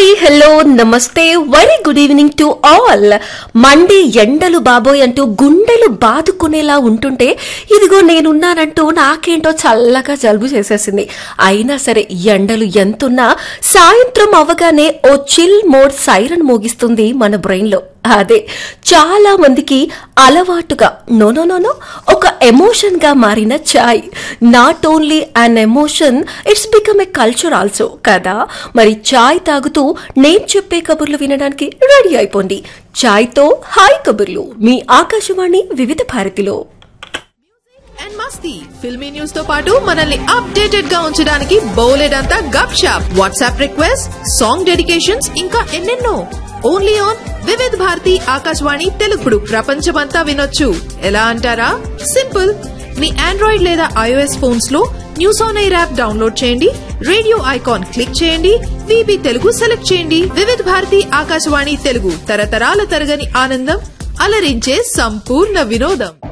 hi hello నమస్తే very good evening to all Monday ఎండలు బాబోయ్ అంటూ గుండెలు బాదుకునేలా ఉంటుంటే ఇదిగో నేనున్నానంటూ నాకేంటో చల్లగా జలుబు చేసేసింది అయినా సరే ఎండలు ఎంతున్నా సాయంత్రం అవగానే ఓ చిల్ మోడ్ సైరన్ మోగిస్తుంది మన బ్రెయిన్ లో అదే చాలా మందికి అలవాటుగా నో నో నో నో ఒక ఎమోషన్ గా మారిన చాయ్ not only an emotion it's become a culture also కదా మరి చాయ్ తాగుతూ నేను చెప్పే కబుర్లు వినడానికి రెడీ అయిపోండి చాయ్ తో హాయ్ కబుర్లు మీ ఆకాశవాణి వివిధ భారతిలో అండ్ మస్తీ ఫిల్మీ న్యూస్ తో పాటు మనల్ని అప్డేటెడ్ గా ఉంచడానికి బౌలెడ్ అంతా గప్ షాప్ వాట్సాప్ రిక్వెస్ట్ సాంగ్ డెడికేషన్స్ ఇంకా ఎన్నెన్నో ఓన్లీ ఆన్ వివిధ్ భారతి ఆకాశవాణి తెలుగుడు ప్రపంచమంతా వినొచ్చు ఎలా అంటారా సింపుల్ మీ ఆండ్రాయిడ్ లేదా ఐఓఎస్ ఫోన్స్ లో News on Air app download చేయండి రేడియో ఐకాన్ క్లిక్ చేయండి విబి తెలుగు సెలెక్ట్ చేయండి వివిధ్ భారతి ఆకాశవాణి తెలుగు తరతరాల తరగని ఆనందం అలరించే సంపూర్ణ వినోదం